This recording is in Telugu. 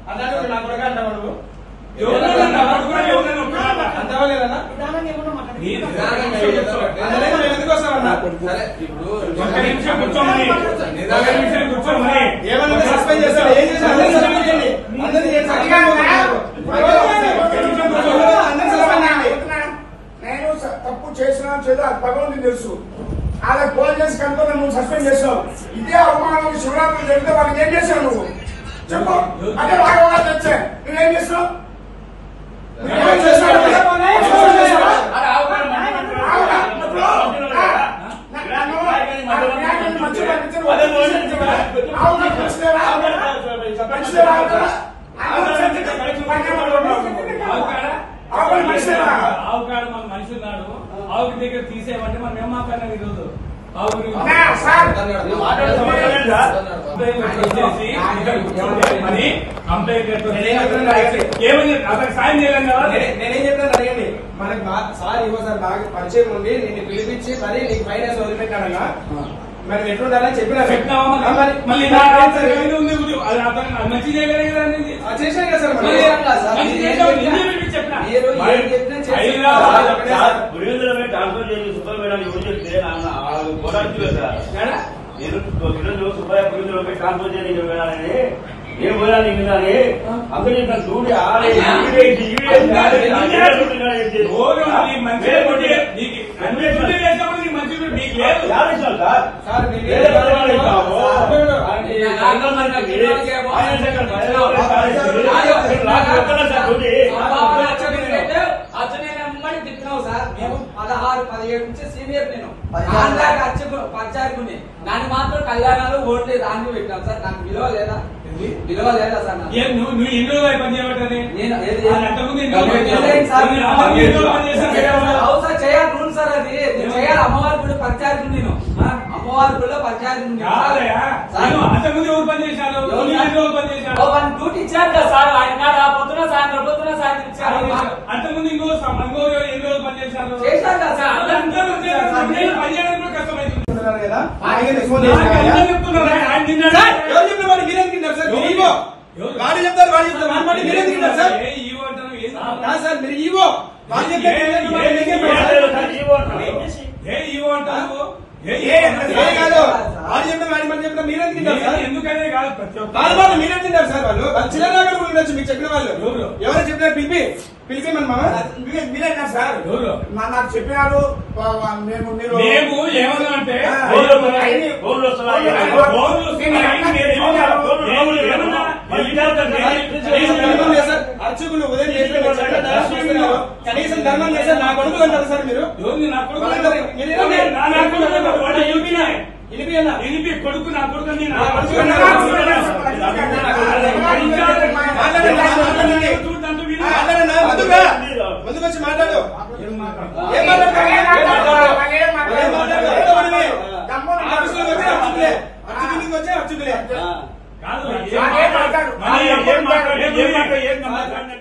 అన్నట్టు నా కొడుకు అంటావు నువ్వు ఎవరన్నా పట్టుకున్నా ఎవరన్నా ఒప్పుకున్నారా? అంటావా లేదన్నా నీ అందులో మేము ఎందుకు వస్తామన్నా సరే ఇప్పుడు ఒక్క నిమిషం కూర్చోమని ఒక్క నిమిషం కూర్చోమని ఏమన్నా సస్పెండ్ చేస్తాడు ఏం చేశాడు అందరినీ సస్పెండ్ చేయండి అందరినీ చేయండి. అందరినీ సస్పెండ్ చేయండి నేను స- తప్పు చేసినా చేయదో అది భగవంతుని తెలుసు వాళ్ళకి ఫోన్ చేసి కనుక నువ్వు సస్పెండ్ చేసావు ఇదే అవమానం శివరాత్రి జరిగితే వాళ్ళకి ఏం చేసావు నువ్వు చెప్పు అంటే రాఘవ తెచ్చే నువ్వేం చేసావు నువ్వేం చేసావు? నువ్వేం చేసావు? ఆవురా, ఇప్పుడు, ఆ, నన్ను- ఆ న్యాయాన్ని మంచిగా పంపించరు. ఆవురా, మంచిదేనా? మంచిదేనా ఆవురా? ఆవురా, ఆవుకాడ ఆవురా, మంచిదేనా? ఆవుకాడ మన మనిషి ఉన్నాడు ఆవుకి దగ్గర తీసేయమంటే మనం ఏం మాట్లాడినాం ఈరోజు ఆవు గురించి నా, సార్ ఏమని అతనికి సాయం చేయలేం కదా నేనే- నేనేం చెప్పినా అడగండి మనకి బా- సార్ ఇవ్వ సార్ బాగా పరిచయం ఉండి నిన్ను పిలిపించి మరి నీకు ఫైనాన్స్ వదిలిపెట్టాడన్నా మరి ఎట్లుండాలని చెప్పినా చెప్పినావా మరి? ఆ, మరి మళ్ళీ నా నా ఫ్రెండ్స్ రాత్రి ఏమైంది ఉంది ఉంది? అది అతను అది మంచి చేయగలే కదా అనేది. ఆ, చేశాను కదా సార్ మరి. మరి ఏం కాదు సార్. మంచి నేను చేసావు, చెప్పినా- నిన్నే పిలిపించి చెప్పినా. మీరు మరి ఏం చెప్పినా చేసి- అయినా సార్, ఒకటే సార్. పులివెందులమే ట్రాన్స్ఫర్ చేసి సుబ్బయ్య మేడం ఎవరు చెప్తే నాన్న పోరాడుతుంది సార్ ఏడా? నేను ఈరోజు సుబ్బయ్య పులివెందులపై ట్రాన్స్ఫర్ చేయడానికి వెళ్ళాలని నేను పోయాలి కానీ అందరూ చెప్పిన దూడి ఆడే ఈడేసి, ఈడేసి, ఆడేసి, ఆడేసి, ఓరు నీకు మంచి కొట్టి, నీకు అన్ని కొట్టి చేసినప్పుడు నీకు మంచి కొట్టి, నీకు లేదు. యావేశాలు సార్ సార్ మీరు వేరే పదవాళ్ళు ఇస్తాము. సార్, ఈ ఆంధ్ర మంత్రికి ఆయన దగ్గర బయలు రాజు రాజు సార్ దూడి. పదహారు పదిహేడు నుంచి సీనియర్ నేను ఆంధ్రాకి అర్చకు పంచాయకుని నన్ను మాత్రం కళ్యాణాలు ఓట్లు దాన్ని పెట్టాను సార్ నాకు విలువ లేదా విలువ లేదా సార్ నాకు ఏం నువ్వు నువ్వు ఎన్ని రోజులు పని చేయబట్టని నేను ఏది- అది అంతకుముందు ఎన్ని రోజులు పని ఏదైనా చేశావు? సార్, నువ్వు అంతకుముందు ఎన్ని రోజులు పని చేశావు? అవును సార్ చేయాలి రూల్ సార్ అది నేను చేయాలి అమ్మవారి గుడి పంచాయతీ నేను ఆ, అమ్మవారి గుడిలో పంచాయతీ ఉంది. కాదయ్యా. సార్, నేను అంతకుముందు ఎవరు పని చేశారు ఎవరు నువ్వు సార్? ఎన్ని రోజులు పని చేశావు? ఓ వన్ డ్యూటీ ఇచ్చారు కదా సార్ ఆయన కాడ పొద్దున సాయంత్రం పొద్దున సాయంత్రం ఇచ్చారు అంతకుముందు ఇంకో సం- ఇంకో ఎన్ని రోజులు పని చేశారు చేశారు కదా సార్ అందరూ చేశారు. నేను పని చేయడానికి కూడా కష్టమైంది చెప్తున్నారు కదా ఆయనకి ఫోన్ నాకు చేశారు అందరూ కదా? చెప్తున్నారు, ఆయన నిన్న- సార్, ఎవరు చెప్పిన వాడు మీరేం తింటారు సార్ మీరు ఈవో వాడు చెప్తారు వాడు చెప్తారు వాడు మాట మీరేం తింటారు సార్ ఏ ఈవో అంటారు, ఏం కాదు సార్ మీరు ఈవో వాళ్ళు చెప్తే ఏ- మీరేం తింటారు? ఏ- మీరేం ఏ- తింటారు ఏం లేదు సార్? సార్, ఈవో అంటున్నాడు. ఏ ఈవో అంటారు ఏ ఏ ఈవో అంటారు? ఏ కాదు వాడు చెప్పిన వాడి మాట చెప్పిన మీరేం తింటారు సార్ నేను ఎందుకనే కాదు ప్రతి ఒక్క కాదు బాబు మీరేం తింటారు సార్ వాళ్ళు వాళ్ళు చిన్ననాగా కూడా ఉండొచ్చు మీకు చెప్పిన వాళ్ళు ఎవరు? ఎవరు చెప్పిన పిలిపి పిలిపి మన మామ మీరే- మీరేనా సార్ ఎవరు? నా- నాకు చెప్పినారు వా- వా- మేము మీరు మేము ఏమన్నా అంటే ఆ, ఫోన్లు వస్తున్నాయి, ఆయన్ని- ఫోన్లు వస్తున్నాయి. ఫోన్లు వస్తున్నాయి, ఆయన మీరు ఏమన్నారు? మేము ఏమన్నా? మరి ఇదే కదా కనీసం ధర్మం చేశారు అర్చకులు ఉదయం లేచి వచ్చారు, దర్శనం చేసుకున్నారు. కనీసం ధర్మం చేశారు నా కొడుకు అంటారు సార్ మీరు ఎవరిని నా కొడుకు వాళ్ళందరూ మీరు ఏమన్నా? ఓకే, నా నా కొడుకు అన్నారు. వాడు ఎలిపినా? ఇలిపి అన్న ఎలిపి కొడుకు నా కొడుకు అని నా నా కొడుకు కొడుకు అన్నారు. మాట్లాడండి, మాట్లాడండి. చూడండి, విను. మాట్లాడన్నా ముందుగా ముందుకు వచ్చి మాట్లాడు ఏం మాట్లాడు? ఏం మాట్లాడతావు? ఏం మాట్లాడతావు? ఏం మాట్లాడతావు? ఏం మాట్లాడతావు? ఎంత మనమే? దమ్మున ఆఫీసులోకి వచ్చి అర్చకులే అర్చకులకి వచ్చి అర్చకులే కాదు ఏం మాట్లాడు? మళ్ళీ ఏం మాట్లాడు? ఏం మాట్లాడు? ఏం మాట్లాడు? ఏం మాట్లాడు?